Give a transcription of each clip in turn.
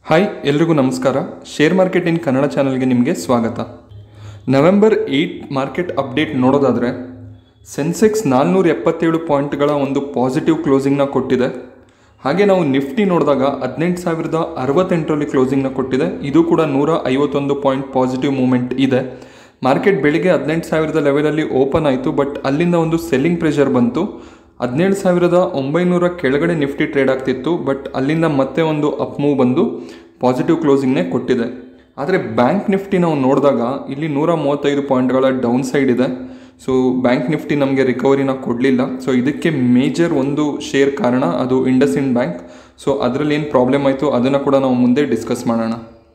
hi ಎಲ್ರಿಗೂ ನಮಸ್ಕಾರ share market in Kannada ಚಾನಲ್ಗೆ ನಿಮಗೆ ಸ್ವಾಗತ ನವೆಂಬರ್ ಏಯ್ಟ್ ಮಾರ್ಕೆಟ್ ಅಪ್ಡೇಟ್ ನೋಡೋದಾದರೆ ಸೆನ್ಸೆಕ್ಸ್ ನಾಲ್ನೂರ ಎಪ್ಪತ್ತೇಳು ಪಾಯಿಂಟ್ಗಳ ಒಂದು ಪಾಸಿಟಿವ್ ಕ್ಲೋಸಿಂಗ್ನ ಕೊಟ್ಟಿದೆ ಹಾಗೆ ನಾವು ನಿಫ್ಟಿ ನೋಡಿದಾಗ ಹದಿನೆಂಟು ಸಾವಿರದ ಅರವತ್ತೆಂಟರಲ್ಲಿ ಕ್ಲೋಸಿಂಗ್ನ ಕೊಟ್ಟಿದೆ ಇದು ಕೂಡ ನೂರ ಐವತ್ತೊಂದು ಪಾಯಿಂಟ್ ಪಾಸಿಟಿವ್ ಮೂಮೆಂಟ್ ಇದೆ ಮಾರ್ಕೆಟ್ ಬೆಳಿಗ್ಗೆ ಹದಿನೆಂಟು ಸಾವಿರದ ಲೆವೆಲಲ್ಲಿ ಓಪನ್ ಆಯಿತು ಬಟ್ ಅಲ್ಲಿಂದ ಒಂದು ಸೆಲ್ಲಿಂಗ್ ಪ್ರೆಷರ್ ಬಂತು ಹದಿನೇಳು ಸಾವಿರದ ಒಂಬೈನೂರ ಕೆಳಗಡೆ ನಿಫ್ಟಿ ಟ್ರೇಡ್ ಆಗ್ತಿತ್ತು ಬಟ್ ಅಲ್ಲಿಂದ ಮತ್ತೆ ಒಂದು ಅಪ್ ಮೂವ್ ಬಂದು ಪಾಸಿಟಿವ್ ಕ್ಲೋಸಿಂಗ್ನೇ ಕೊಟ್ಟಿದೆ ಆದರೆ ಬ್ಯಾಂಕ್ ನಿಫ್ಟಿ ನಾವು ನೋಡಿದಾಗ ಇಲ್ಲಿ ನೂರ ಮೂವತ್ತೈದು ಪಾಯಿಂಟ್ಗಳ ಡೌನ್ ಸೈಡ್ ಇದೆ ಸೊ ಬ್ಯಾಂಕ್ ನಿಫ್ಟಿ ನಮಗೆ ರಿಕವರಿನ ಕೊಡಲಿಲ್ಲ ಸೊ ಇದಕ್ಕೆ ಮೇಜರ್ ಒಂದು ಶೇರ್ ಕಾರಣ ಅದು ಇಂಡಸ್ ಇಂಡ್ ಬ್ಯಾಂಕ್ ಸೊ ಅದರಲ್ಲಿ ಏನು ಪ್ರಾಬ್ಲಮ್ ಆಯಿತು ಅದನ್ನು ಕೂಡ ನಾವು ಮುಂದೆ ಡಿಸ್ಕಸ್ ಮಾಡೋಣ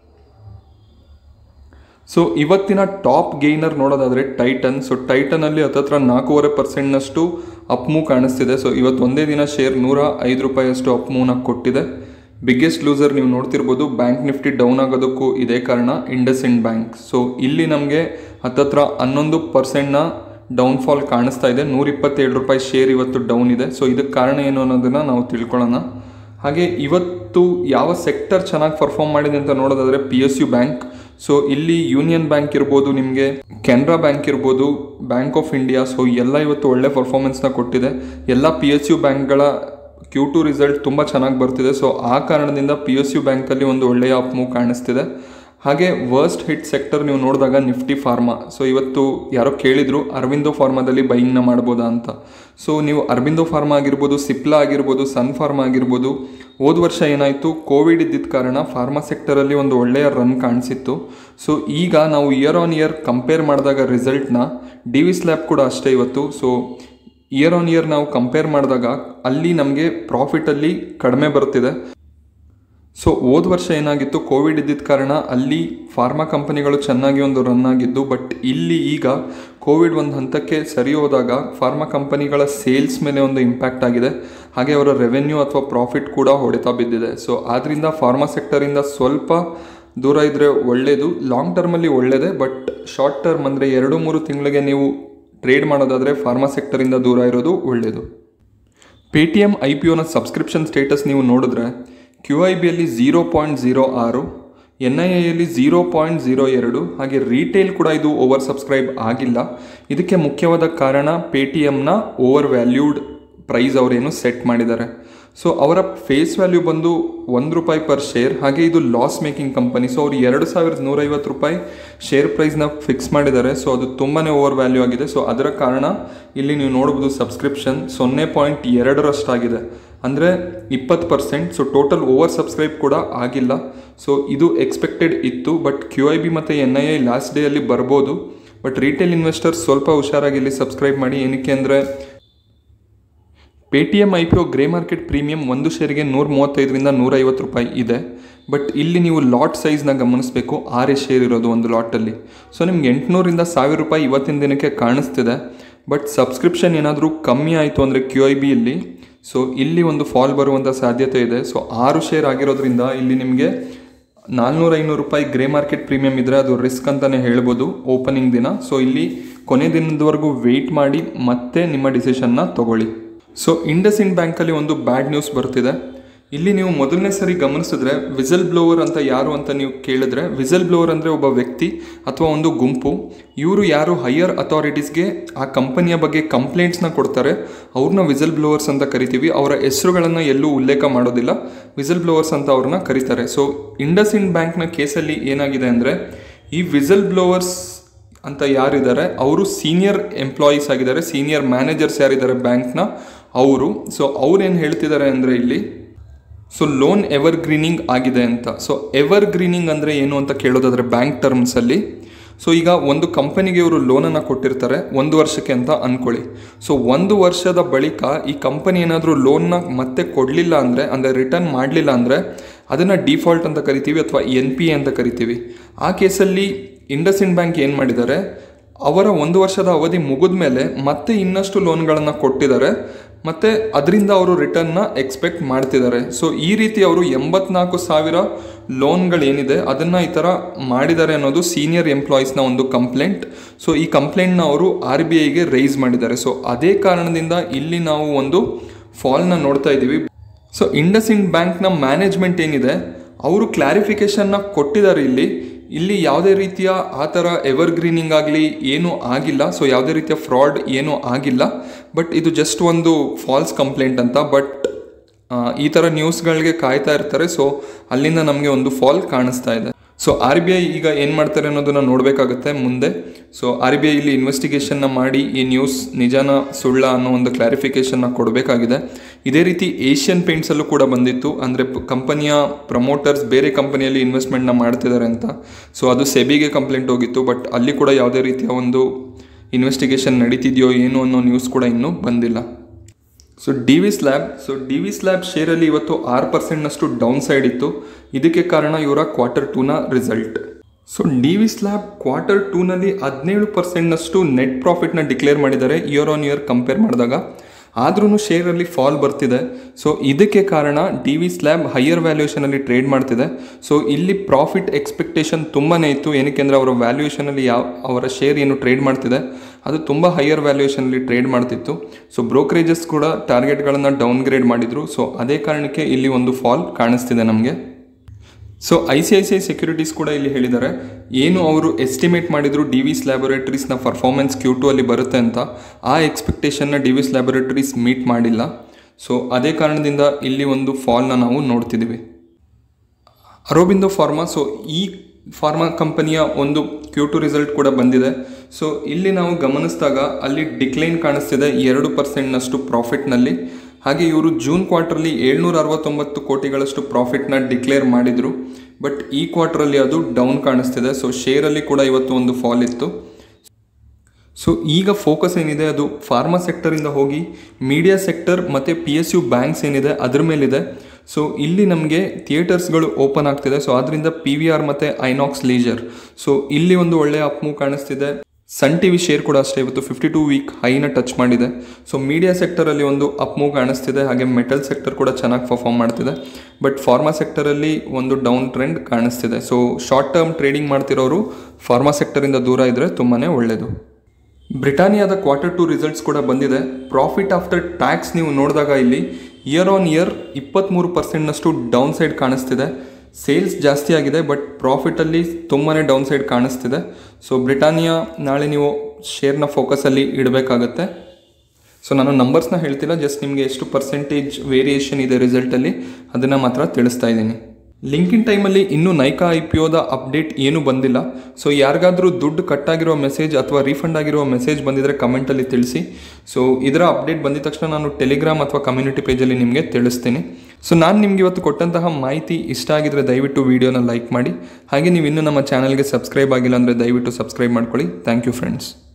ಸೊ ಇವತ್ತಿನ ಟಾಪ್ ಗೇನರ್ ನೋಡೋದಾದರೆ ಟೈಟನ್ ಸೊ ಟೈಟನಲ್ಲಿ ಹತ್ತತ್ರ ನಾಲ್ಕೂವರೆ ಪರ್ಸೆಂಟ್ನಷ್ಟು ಅಪ್ ಮೂವ್ ಕಾಣಿಸ್ತಿದೆ ಸೊ ಇವತ್ತು ಒಂದೇ ದಿನ ಶೇರ್ ನೂರ ಐದು ರೂಪಾಯಿಯಷ್ಟು ಅಪ್ ಮೂವ್ನ ಕೊಟ್ಟಿದೆ ಬಿಗ್ಗೆಸ್ಟ್ ಲೂಸರ್ ನೀವು ನೋಡ್ತಿರ್ಬೋದು ಬ್ಯಾಂಕ್ ನಿಫ್ಟಿ ಡೌನ್ ಆಗೋದಕ್ಕೂ ಇದೇ ಕಾರಣ ಇಂಡಸ್ ಇಂಡ್ ಬ್ಯಾಂಕ್ ಸೊ ಇಲ್ಲಿ ನಮಗೆ ಹತ್ತತ್ರ ಹನ್ನೊಂದು ಪರ್ಸೆಂಟ್ನ ಡೌನ್ಫಾಲ್ ಕಾಣಿಸ್ತಾ ಇದೆ ನೂರ ಇಪ್ಪತ್ತೇಳು ರೂಪಾಯಿ ಶೇರ್ ಇವತ್ತು ಡೌನ್ ಇದೆ ಸೊ ಇದಕ್ಕೆ ಕಾರಣ ಏನು ಅನ್ನೋದನ್ನು ನಾವು ತಿಳ್ಕೊಳ್ಳೋಣ ಹಾಗೆ ಇವತ್ತು ಯಾವ ಸೆಕ್ಟರ್ ಚೆನ್ನಾಗಿ ಪರ್ಫಾರ್ಮ್ ಮಾಡಿದೆ ಅಂತ ನೋಡೋದಾದರೆ P S U bank so ಇಲ್ಲಿ ಯೂನಿಯನ್ ಬ್ಯಾಂಕ್ ಇರ್ಬೋದು ನಿಮಗೆ ಕೆನರಾ ಬ್ಯಾಂಕ್ ಇರ್ಬೋದು ಬ್ಯಾಂಕ್ ಆಫ್ ಇಂಡಿಯಾ ಸೊ ಎಲ್ಲ ಇವತ್ತು ಒಳ್ಳೆ ಪರ್ಫಾರ್ಮೆನ್ಸ್ನ ಕೊಟ್ಟಿದೆ ಎಲ್ಲ ಪಿ ಎಸ್ ಯು ಬ್ಯಾಂಕ್ಗಳ ಕ್ಯೂ ಟು ರಿಸಲ್ಟ್ ತುಂಬ ಚೆನ್ನಾಗಿ ಬರ್ತಿದೆ ಸೊ ಆ ಕಾರಣದಿಂದ ಪಿ ಎಸ್ ಯು ಬ್ಯಾಂಕಲ್ಲಿ ಒಂದು ಒಳ್ಳೆಯ ಅಪ್ ಮೂವ್ ಕಾಣಿಸ್ತಿದೆ ಹಾಗೆ ವರ್ಸ್ಟ್ ಹಿಟ್ ಸೆಕ್ಟರ್ ನೀವು ನೋಡಿದಾಗ ನಿಫ್ಟಿ ಫಾರ್ಮಾ ಸೊ ಇವತ್ತು ಯಾರೋ ಕೇಳಿದ್ರು ಅರವಿಂದೋ ಫಾರ್ಮಾದಲ್ಲಿ ಬೈಯಿಂಗ್ನ ಮಾಡ್ಬೋದಾ ಅಂತ ಸೊ ನೀವು ಅರವಿಂದೋ ಫಾರ್ಮಾ ಆಗಿರ್ಬೋದು ಸಿಪ್ಲಾ ಆಗಿರ್ಬೋದು ಸನ್ ಫಾರ್ಮಾ ಆಗಿರ್ಬೋದು ಹೋದ ವರ್ಷ ಏನಾಯಿತು ಕೋವಿಡ್ ಇದ್ದಿದ್ದ ಕಾರಣ ಫಾರ್ಮಾ ಸೆಕ್ಟರಲ್ಲಿ ಒಂದು ಒಳ್ಳೆಯ ರನ್ ಕಾಣಿಸಿತ್ತು ಸೊ ಈಗ ನಾವು ಇಯರ್ ಆನ್ ಇಯರ್ ಕಂಪೇರ್ ಮಾಡಿದಾಗ ರಿಸಲ್ಟ್ನ ಡಿ ವಿ ಸ್ಲ್ಯಾಬ್ ಕೂಡ ಅಷ್ಟೇ ಇವತ್ತು ಸೊ ಇಯರ್ ಆನ್ ಇಯರ್ ನಾವು ಕಂಪೇರ್ ಮಾಡಿದಾಗ ಅಲ್ಲಿ ನಮಗೆ ಪ್ರಾಫಿಟಲ್ಲಿ ಕಡಿಮೆ ಬರ್ತಿದೆ ಸೊ ಹೋದ ವರ್ಷ ಏನಾಗಿತ್ತು ಕೋವಿಡ್ ಇದ್ದಿದ್ದ ಕಾರಣ ಅಲ್ಲಿ ಫಾರ್ಮಾ ಕಂಪನಿಗಳು ಚೆನ್ನಾಗಿ ಒಂದು ರನ್ ಆಗಿದ್ದು ಬಟ್ ಇಲ್ಲಿ ಈಗ ಕೋವಿಡ್ ಒಂದು ಹಂತಕ್ಕೆ ಸರಿ ಹೋದಾಗ ಫಾರ್ಮಾ ಕಂಪನಿಗಳ ಸೇಲ್ಸ್ ಮೇಲೆ ಒಂದು ಇಂಪ್ಯಾಕ್ಟ್ ಆಗಿದೆ ಹಾಗೆ ಅವರ ರೆವೆನ್ಯೂ ಅಥವಾ ಪ್ರಾಫಿಟ್ ಕೂಡ ಹೊಡೆತ ಬಿದ್ದಿದೆ ಸೊ ಆದ್ದರಿಂದ ಫಾರ್ಮಾ ಸೆಕ್ಟರಿಂದ ಸ್ವಲ್ಪ ದೂರ ಇದ್ದರೆ ಒಳ್ಳೆಯದು ಲಾಂಗ್ ಟರ್ಮಲ್ಲಿ ಒಳ್ಳೆಯದೇ ಬಟ್ ಶಾರ್ಟ್ ಟರ್ಮ್ ಅಂದರೆ ಎರಡು ಮೂರು ತಿಂಗಳಿಗೆ ನೀವು ಟ್ರೇಡ್ ಮಾಡೋದಾದರೆ ಫಾರ್ಮಾ ಸೆಕ್ಟರಿಂದ ದೂರ ಇರೋದು ಒಳ್ಳೆಯದು Paytm I P ಒನ ಸಬ್ಸ್ಕ್ರಿಪ್ಷನ್ ಸ್ಟೇಟಸ್ ನೀವು ನೋಡಿದ್ರೆ ಕ್ಯೂ ಐ ಬಿಯಲ್ಲಿ ಝೀರೋ ಪಾಯಿಂಟ್ ಝೀರೋ ಆರು ಎನ್ ಐ ಎಯಲ್ಲಿ ಝೀರೋ ಪಾಯಿಂಟ್ ಝೀರೋ ಎರಡು ಹಾಗೆ ರೀಟೇಲ್ ಕೂಡ ಇದು ಓವರ್ ಸಬ್ಸ್ಕ್ರೈಬ್ ಆಗಿಲ್ಲ ಇದಕ್ಕೆ ಮುಖ್ಯವಾದ ಕಾರಣ ಪೇ ಟಿ ಎಮ್ನ ಓವರ್ ವ್ಯಾಲ್ಯೂಡ್ ಪ್ರೈಸ್ ಅವರೇನು ಸೆಟ್ ಮಾಡಿದ್ದಾರೆ ಸೊ ಅವರ ಫೇಸ್ ವ್ಯಾಲ್ಯೂ ಬಂದು ಒಂದು ರೂಪಾಯಿ ಪರ್ ಶೇರ್ ಹಾಗೆ ಇದು ಲಾಸ್ ಮೇಕಿಂಗ್ ಕಂಪನಿ ಸೊ ಅವರು ಎರಡು ಸಾವಿರದ ನೂರೈವತ್ತು ರೂಪಾಯಿ ಶೇರ್ ಪ್ರೈಸ್ನ ಫಿಕ್ಸ್ ಮಾಡಿದ್ದಾರೆ ಸೊ ಅದು ತುಂಬಾ ಓವರ್ ವ್ಯಾಲ್ಯೂ ಆಗಿದೆ ಸೊ ಅದರ ಕಾರಣ ಇಲ್ಲಿ ನೀವು ನೋಡ್ಬೋದು ಸಬ್ಸ್ಕ್ರಿಪ್ಷನ್ ಸೊನ್ನೆ ಪಾಯಿಂಟ್ ಎರಡರಷ್ಟಾಗಿದೆ ಅಂದರೆ ಇಪ್ಪತ್ತು percent so total over subscribe ಕೂಡ ಆಗಿಲ್ಲ ಸೊ ಇದು ಎಕ್ಸ್ಪೆಕ್ಟೆಡ್ ಇತ್ತು ಬಟ್ ಕ್ಯೂ ಐ ಬಿ ಮತ್ತು ಎನ್ ಐ ಐ ಲಾಸ್ಟ್ ಡೇಯಲ್ಲಿ ಬರ್ಬೋದು ಬಟ್ ರಿಟೇಲ್ ಇನ್ವೆಸ್ಟರ್ಸ್ ಸ್ವಲ್ಪ ಹುಷಾರಾಗಿ ಇಲ್ಲಿ ಸಬ್ಸ್ಕ್ರೈಬ್ ಮಾಡಿ ಏನಕ್ಕೆ ಅಂದರೆ Paytm I P O grey market premium ಒಂದು ಶೇರ್ಗೆ ನೂರ ಮೂವತ್ತೈದರಿಂದ ನೂರೈವತ್ತು ರೂಪಾಯಿ ಇದೆ ಬಟ್ ಇಲ್ಲಿ ನೀವು ಲಾಟ್ ಸೈಜ್ನ ಗಮನಿಸಬೇಕು ಆರೇ ಶೇರ್ ಇರೋದು ಒಂದು ಲಾಟಲ್ಲಿ ಸೊ ನಿಮ್ಗೆ ಎಂಟುನೂರಿಂದ ಸಾವಿರ ರೂಪಾಯಿ ಇವತ್ತಿನ ದಿನಕ್ಕೆ ಕಾಣಿಸ್ತಿದೆ ಬಟ್ ಸಬ್ಸ್ಕ್ರಿಪ್ಷನ್ ಏನಾದರೂ ಕಮ್ಮಿ ಆಯಿತು ಅಂದರೆ ಕ್ಯೂ ಐ ಬಿಯಲ್ಲಿ ಸೊ ಇಲ್ಲಿ ಒಂದು ಫಾಲ್ ಬರುವಂಥ ಸಾಧ್ಯತೆ ಇದೆ ಸೊ ಆರು ಶೇರ್ ಆಗಿರೋದ್ರಿಂದ ಇಲ್ಲಿ ನಿಮಗೆ ನಾಲ್ನೂರ ಐನೂರು ರೂಪಾಯಿ ಗ್ರೇ ಮಾರ್ಕೆಟ್ ಪ್ರೀಮಿಯಂ ಇದ್ದರೆ ಅದು ರಿಸ್ಕ್ ಅಂತಲೇ ಹೇಳ್ಬೋದು ಓಪನಿಂಗ್ ದಿನ ಸೊ ಇಲ್ಲಿ ಕೊನೆ ದಿನದವರೆಗೂ ವೆಯ್ಟ್ ಮಾಡಿ ಮತ್ತೆ ನಿಮ್ಮ ಡಿಸಿಷನ್ನ ತಗೊಳ್ಳಿ ಸೊ ಇಂಡಸ್ ಇಂಡ್ ಬ್ಯಾಂಕಲ್ಲಿ ಒಂದು ಬ್ಯಾಡ್ ನ್ಯೂಸ್ ಬರ್ತಿದೆ ಇಲ್ಲಿ ನೀವು ಮೊದಲನೇ ಸರಿ ಗಮನಿಸಿದ್ರೆ ವಿಸಲ್ ಬ್ಲೋವರ್ ಅಂತ ಯಾರು ಅಂತ ನೀವು ಕೇಳಿದ್ರೆ ವಿಸಲ್ ಬ್ಲೋವರ್ ಅಂದರೆ ಒಬ್ಬ ವ್ಯಕ್ತಿ ಅಥವಾ ಒಂದು ಗುಂಪು ಇವರು ಯಾರು ಹೈಯರ್ ಅಥಾರಿಟೀಸ್ಗೆ ಆ ಕಂಪನಿಯ ಬಗ್ಗೆ ಕಂಪ್ಲೇಂಟ್ಸ್ನ ಕೊಡ್ತಾರೆ ಅವ್ರನ್ನ ವಿಸಲ್ ಬ್ಲೋವರ್ಸ್ ಅಂತ ಕರಿತೀವಿ ಅವರ ಹೆಸರುಗಳನ್ನು ಎಲ್ಲೂ ಉಲ್ಲೇಖ ಮಾಡೋದಿಲ್ಲ ವಿಸಲ್ ಬ್ಲೋವರ್ಸ್ ಅಂತ ಅವ್ರನ್ನ ಕರೀತಾರೆ ಸೊ ಇಂಡಸ್ ಇಂಡ್ ಬ್ಯಾಂಕ್ನ ಕೇಸಲ್ಲಿ ಏನಾಗಿದೆ ಅಂದರೆ ಈ ವಿಸಲ್ ಬ್ಲೋವರ್ಸ್ ಅಂತ ಯಾರಿದ್ದಾರೆ ಅವರು ಸೀನಿಯರ್ ಎಂಪ್ಲಾಯೀಸ್ ಆಗಿದ್ದಾರೆ ಸೀನಿಯರ್ ಮ್ಯಾನೇಜರ್ಸ್ ಯಾರಿದ್ದಾರೆ ಬ್ಯಾಂಕ್ನ ಅವರು ಸೊ ಅವ್ರೇನು ಹೇಳ್ತಿದ್ದಾರೆ ಅಂದರೆ ಇಲ್ಲಿ ಸೊ ಲೋನ್ ಎವರ್ ಗ್ರೀನಿಂಗ್ ಆಗಿದೆ ಅಂತ ಸೊ ಎವರ್ ಗ್ರೀನಿಂಗ್ ಅಂದರೆ ಏನು ಅಂತ ಕೇಳೋದಾದರೆ ಬ್ಯಾಂಕ್ ಟರ್ಮ್ಸಲ್ಲಿ ಸೊ ಈಗ ಒಂದು ಕಂಪನಿಗೆ ಇವರು ಲೋನನ್ನು ಕೊಟ್ಟಿರ್ತಾರೆ ಒಂದು ವರ್ಷಕ್ಕೆ ಅಂತ ಅಂದ್ಕೊಳ್ಳಿ ಸೊ ಒಂದು ವರ್ಷದ ಬಳಿಕ ಈ ಕಂಪನಿ ಏನಾದರೂ ಲೋನ್ನ ಮತ್ತೆ ಕೊಡಲಿಲ್ಲ ಅಂದರೆ ಅಂದರೆ ರಿಟರ್ನ್ ಮಾಡಲಿಲ್ಲ ಅಂದರೆ ಅದನ್ನು ಡಿಫಾಲ್ಟ್ ಅಂತ ಕರಿತೀವಿ ಅಥವಾ ಎನ್ ಪಿ ಎ ಅಂತ ಕರಿತೀವಿ ಆ ಕೇಸಲ್ಲಿ ಇಂಡಸ್ ಇಂಡ್ ಬ್ಯಾಂಕ್ ಏನು ಮಾಡಿದ್ದಾರೆ ಅವರ ಒಂದು ವರ್ಷದ ಅವಧಿ ಮುಗಿದ ಮೇಲೆ ಮತ್ತೆ ಇನ್ನಷ್ಟು ಲೋನ್ಗಳನ್ನು ಕೊಟ್ಟಿದ್ದಾರೆ ಮತ್ತು ಅದರಿಂದ ಅವರು ರಿಟರ್ನ್ನ ಎಕ್ಸ್ಪೆಕ್ಟ್ ಮಾಡ್ತಿದ್ದಾರೆ ಸೊ ಈ ರೀತಿ ಅವರು ಎಂಬತ್ನಾಲ್ಕು ಸಾವಿರ ಲೋನ್ಗಳೇನಿದೆ ಅದನ್ನು ಈ ಥರ ಮಾಡಿದ್ದಾರೆ ಅನ್ನೋದು ಸೀನಿಯರ್ ಎಂಪ್ಲಾಯೀಸ್ನ ಒಂದು ಕಂಪ್ಲೇಂಟ್ ಸೊ ಈ ಕಂಪ್ಲೇಂಟ್ನ ಅವರು ಆರ್ ಬಿ ಐಗೆ ರೈಸ್ ಮಾಡಿದ್ದಾರೆ ಸೊ ಅದೇ ಕಾರಣದಿಂದ ಇಲ್ಲಿ ನಾವು ಒಂದು ಫಾಲ್ನ ನೋಡ್ತಾ ಇದ್ದೀವಿ ಸೊ ಇಂಡಸ್ ಇಂಡ್ ಬ್ಯಾಂಕ್ನ ಮ್ಯಾನೇಜ್ಮೆಂಟ್ ಏನಿದೆ ಅವರು ಕ್ಲಾರಿಫಿಕೇಷನ್ನ ಕೊಟ್ಟಿದ್ದಾರೆ ಇಲ್ಲಿ ಇಲ್ಲಿ ಯಾವುದೇ ರೀತಿಯ ಆ ಥರ ಎವರ್ಗ್ರೀನಿಂಗ್ ಆಗಲಿ ಏನೂ ಆಗಿಲ್ಲ ಸೊ ಯಾವುದೇ ರೀತಿಯ ಫ್ರಾಡ್ ಏನೂ ಆಗಿಲ್ಲ ಬಟ್ ಇದು ಜಸ್ಟ್ ಒಂದು ಫಾಲ್ಸ್ ಕಂಪ್ಲೇಂಟ್ ಅಂತ ಬಟ್ ಈ ಥರ ನ್ಯೂಸ್ಗಳಿಗೆ ಕಾಯ್ತಾ ಇರ್ತಾರೆ ಸೊ ಅಲ್ಲಿಂದ ನಮಗೆ ಒಂದು ಫಾಲ್ ಕಾಣಿಸ್ತಾ ಇದೆ ಸೊ ಆರ್ ಬಿ ಐ ಈಗ ಏನು ಮಾಡ್ತಾರೆ ಅನ್ನೋದನ್ನ ನೋಡಬೇಕಾಗುತ್ತೆ ಮುಂದೆ ಸೊ ಆರ್ ಬಿ ಐ ಇಲ್ಲಿ ಇನ್ವೆಸ್ಟಿಗೇಷನ್ನ ಮಾಡಿ ಈ ನ್ಯೂಸ್ ನಿಜಾನ ಸುಳ್ಳ ಅನ್ನೋ ಒಂದು ಕ್ಲಾರಿಫಿಕೇಷನ್ನ ಕೊಡಬೇಕಾಗಿದೆ ಇದೇ ರೀತಿ ಏಷ್ಯನ್ ಪೇಂಟ್ಸಲ್ಲೂ ಕೂಡ ಬಂದಿತ್ತು ಅಂದರೆ ಕಂಪನಿಯ ಪ್ರಮೋಟರ್ಸ್ ಬೇರೆ ಕಂಪನಿಯಲ್ಲಿ ಇನ್ವೆಸ್ಟ್ಮೆಂಟ್ನ ಮಾಡ್ತಿದ್ದಾರೆ ಅಂತ ಸೊ ಅದು ಸೆಬಿಗೆ ಕಂಪ್ಲೇಂಟ್ ಹೋಗಿತ್ತು ಬಟ್ ಅಲ್ಲಿ ಕೂಡ ಯಾವುದೇ ರೀತಿಯ ಒಂದು ಇನ್ವೆಸ್ಟಿಗೇಷನ್ ನಡೀತಿದೆಯೋ ಏನು ಅನ್ನೋ ನ್ಯೂಸ್ ಕೂಡ ಇನ್ನೂ ಬಂದಿಲ್ಲ so Divi's lab so Divi's lab ಶೇರಲ್ಲಿ ಇವತ್ತು ಆರು ಪರ್ಸೆಂಟ್ನಷ್ಟು ಡೌನ್ ಸೈಡ್ ಇತ್ತು ಇದಕ್ಕೆ ಕಾರಣ ಇವರ ಕ್ವಾರ್ಟರ್ ಟೂನ result so Divi's lab quarter ಟೂನಲ್ಲಿ ಹದಿನೇಳು ಪರ್ಸೆಂಟ್ನಷ್ಟು ನೆಟ್ ಪ್ರಾಫಿಟ್ನ ಡಿಕ್ಲೇರ್ ಮಾಡಿದ್ದಾರೆ ಇಯರ್ ಆನ್ ಇಯರ್ ಕಂಪೇರ್ ಮಾಡಿದಾಗ ಆದ್ರೂ ಶೇರಲ್ಲಿ ಫಾಲ್ ಬರ್ತಿದೆ ಸೊ ಇದಕ್ಕೆ ಕಾರಣ ಡಿ ವಿ ಸ್ಲ್ಯಾಬ್ ಹೈಯರ್ ವ್ಯಾಲ್ಯೂಯೇಷನಲ್ಲಿ ಟ್ರೇಡ್ ಮಾಡ್ತಿದೆ ಸೊ ಇಲ್ಲಿ ಪ್ರಾಫಿಟ್ ಎಕ್ಸ್ಪೆಕ್ಟೇಷನ್ ತುಂಬಾ ಇತ್ತು ಏನಕ್ಕೆ ಅಂದರೆ ಅವರ ವ್ಯಾಲ್ಯೂಯೇಷನಲ್ಲಿ ಯಾವ ಅವರ ಶೇರ್ ಏನು ಟ್ರೇಡ್ ಮಾಡ್ತಿದೆ ಅದು ತುಂಬ ಹೈಯರ್ ವ್ಯಾಲ್ಯೂಯೇಷನಲ್ಲಿ ಟ್ರೇಡ್ ಮಾಡ್ತಿತ್ತು ಸೊ ಬ್ರೋಕರೇಜಸ್ ಕೂಡ ಟಾರ್ಗೆಟ್ಗಳನ್ನು ಡೌನ್ಗ್ರೇಡ್ ಮಾಡಿದರು ಸೊ ಅದೇ ಕಾರಣಕ್ಕೆ ಇಲ್ಲಿ ಒಂದು ಫಾಲ್ ಕಾಣಿಸ್ತಿದೆ ನಮಗೆ so I C I C I securities ಕೂಡ ಇಲ್ಲಿ ಹೇಳಿದ್ದಾರೆ ಏನು ಅವರು ಎಸ್ಟಿಮೇಟ್ ಮಾಡಿದ್ರು ಡಿ ವಿಸ್ ಲ್ಯಾಬೊರೇಟರೀಸ್ನ ಪರ್ಫಾರ್ಮೆನ್ಸ್ ಕ್ಯೂ ಟು ಅಲ್ಲಿ ಬರುತ್ತೆ ಅಂತ ಆ ಎಕ್ಸ್ಪೆಕ್ಟೇಷನ್ನ ಡಿ ವಿಸ್ ಲ್ಯಾಬೊರೇಟರೀಸ್ ಮೀಟ್ ಮಾಡಿಲ್ಲ ಸೊ ಅದೇ ಕಾರಣದಿಂದ ಇಲ್ಲಿ ಒಂದು ಫಾಲ್ನ ನಾವು ನೋಡ್ತಿದ್ದೀವಿ ಅರೋಬಿಂದೋ ಫಾರ್ಮಾ ಸೊ ಈ ಫಾರ್ಮಾ ಕಂಪನಿಯ ಒಂದು ಕ್ಯೂ ಟು ರಿಸಲ್ಟ್ ಕೂಡ ಬಂದಿದೆ ಸೊ ಇಲ್ಲಿ ನಾವು ಗಮನಿಸಿದಾಗ ಅಲ್ಲಿ ಡಿಕ್ಲೈನ್ ಕಾಣಿಸ್ತಿದೆ ಎರಡು ಪರ್ಸೆಂಟ್ನಷ್ಟು ಪ್ರಾಫಿಟ್ನಲ್ಲಿ ಹಾಗೆ ಇವರು ಜೂನ್ ಕ್ವಾರ್ಟರ್ಲಿ ಏಳ್ನೂರ ಅರವತ್ತೊಂಬತ್ತು ಕೋಟಿಗಳಷ್ಟು ಪ್ರಾಫಿಟ್ನ ಡಿಕ್ಲೇರ್ ಮಾಡಿದರು ಬಟ್ ಈ ಕ್ವಾರ್ಟರಲ್ಲಿ ಅದು ಡೌನ್ ಕಾಣಿಸ್ತಿದೆ ಸೊ ಶೇರಲ್ಲಿ ಕೂಡ ಇವತ್ತು ಒಂದು ಫಾಲ್ ಇತ್ತು ಸೊ ಈಗ ಫೋಕಸ್ ಏನಿದೆ ಅದು ಫಾರ್ಮಾ ಸೆಕ್ಟರಿಂದ ಹೋಗಿ ಮೀಡಿಯಾ ಸೆಕ್ಟರ್ ಮತ್ತು ಪಿ ಎಸ್ ಯು ಬ್ಯಾಂಕ್ಸ್ ಏನಿದೆ ಅದ್ರ ಮೇಲಿದೆ ಸೊ ಇಲ್ಲಿ ನಮಗೆ ಥಿಯೇಟರ್ಸ್ಗಳು ಓಪನ್ ಆಗ್ತಿದೆ ಸೊ ಅದರಿಂದ ಪಿ ವಿ ಆರ್ ಮತ್ತು ಐನಾಕ್ಸ್ ಲೀಜರ್ ಸೊ ಇಲ್ಲಿ ಒಂದು ಒಳ್ಳೆಯ ಅಪ್ಮೂವ್ ಕಾಣಿಸ್ತಿದೆ ಸನ್ ಟಿ ವಿ ಶೇರ್ ಕೂಡ ಅಷ್ಟೇ ಇವತ್ತು ಫಿಫ್ಟಿ ಟೂ ವೀಕ್ ಹೈನ ಟಚ್ ಮಾಡಿದೆ ಸೊ ಮೀಡಿಯಾ ಸೆಕ್ಟರಲ್ಲಿ ಒಂದು ಅಪ್ಮೂವ್ ಕಾಣಿಸ್ತಿದೆ ಹಾಗೆ ಮೆಟಲ್ ಸೆಕ್ಟರ್ ಕೂಡ ಚೆನ್ನಾಗಿ ಪರ್ಫಾರ್ಮ್ ಮಾಡ್ತಿದೆ ಬಟ್ ಫಾರ್ಮಾ ಸೆಕ್ಟರಲ್ಲಿ ಒಂದು ಡೌನ್ ಟ್ರೆಂಡ್ ಕಾಣಿಸ್ತಿದೆ ಸೊ ಶಾರ್ಟ್ ಟರ್ಮ್ ಟ್ರೇಡಿಂಗ್ ಮಾಡ್ತಿರೋರು ಫಾರ್ಮಾ ಸೆಕ್ಟರಿಂದ ದೂರ ಇದ್ದರೆ ತುಂಬಾ ಒಳ್ಳೆಯದು ಬ್ರಿಟಾನಿಯಾದ ಕ್ವಾರ್ಟರ್ ಟು ರಿಸಲ್ಟ್ಸ್ ಕೂಡ ಬಂದಿದೆ ಪ್ರಾಫಿಟ್ ಆಫ್ಟರ್ ಟ್ಯಾಕ್ಸ್ ನೀವು ನೋಡಿದಾಗ ಇಲ್ಲಿ ಇಯರ್ ಆನ್ ಇಯರ್ ಇಪ್ಪತ್ತ್ಮೂರು ಪರ್ಸೆಂಟ್ನಷ್ಟು ಡೌನ್ ಸೈಡ್ ಕಾಣಿಸ್ತಿದೆ ಸೇಲ್ಸ್ ಜಾಸ್ತಿ ಆಗಿದೆ ಬಟ್ ಪ್ರಾಫಿಟಲ್ಲಿ ತುಂಬಾ ಡೌನ್ ಸೈಡ್ ಕಾಣಿಸ್ತಿದೆ ಸೊ ಬ್ರಿಟಾನಿಯಾ ನಾಳೆ ನೀವು ಶೇರ್ನ ಫೋಕಸಲ್ಲಿ ಇಡಬೇಕಾಗತ್ತೆ ಸೊ ನಾನು ನಂಬರ್ಸ್ನ ಹೇಳ್ತಿಲ್ಲ ಜಸ್ಟ್ ನಿಮಗೆ ಎಷ್ಟು ಪರ್ಸೆಂಟೇಜ್ ವೇರಿಯೇಷನ್ ಇದೆ ರಿಸಲ್ಟಲ್ಲಿ ಅದನ್ನು ಮಾತ್ರ ತಿಳಿಸ್ತಾ ಇದ್ದೀನಿ ಲಿಂಕಿನ್ ಟೈಮಲ್ಲಿ ಇನ್ನೂ ನೈಕಾ ಐ ಪಿ ಒದ ಅಪ್ಡೇಟ್ ಏನೂ ಬಂದಿಲ್ಲ ಸೊ ಯಾರಿಗಾದರೂ ದುಡ್ಡು ಕಟ್ಟಾಗಿರೋ ಮೆಸೇಜ್ ಅಥವಾ ರೀಫಂಡ್ ಆಗಿರೋ ಮೆಸೇಜ್ ಬಂದಿದ್ರೆ ಕಮೆಂಟಲ್ಲಿ ತಿಳಿಸಿ ಸೊ ಇದರ ಅಪ್ಡೇಟ್ ಬಂದಿದ ತಕ್ಷಣ ನಾನು ಟೆಲಿಗ್ರಾಮ್ ಅಥವಾ ಕಮ್ಯುನಿಟಿ ಪೇಜಲ್ಲಿ ನಿಮಗೆ ತಿಳಿಸ್ತೀನಿ ಸೊ ನಾನು ನಿಮ್ಗೆ ಇವತ್ತು ಕೊಟ್ಟಂತಹ ಮಾಹಿತಿ ಇಷ್ಟ ಆಗಿದ್ರೆ ದಯವಿಟ್ಟು ವಿಡಿಯೋನ ಲೈಕ್ ಮಾಡಿ ಹಾಗೆ ನೀವು ಇನ್ನೂ ನಮ್ಮ ಚಾನಲ್ಗೆ ಸಬ್ಸ್ಕ್ರೈಬ್ ಆಗಿಲ್ಲ ಅಂದರೆ ದಯವಿಟ್ಟು ಸಬ್ಸ್ಕ್ರೈಬ್ ಮಾಡ್ಕೊಳ್ಳಿ ಥ್ಯಾಂಕ್ ಯು ಫ್ರೆಂಡ್ಸ್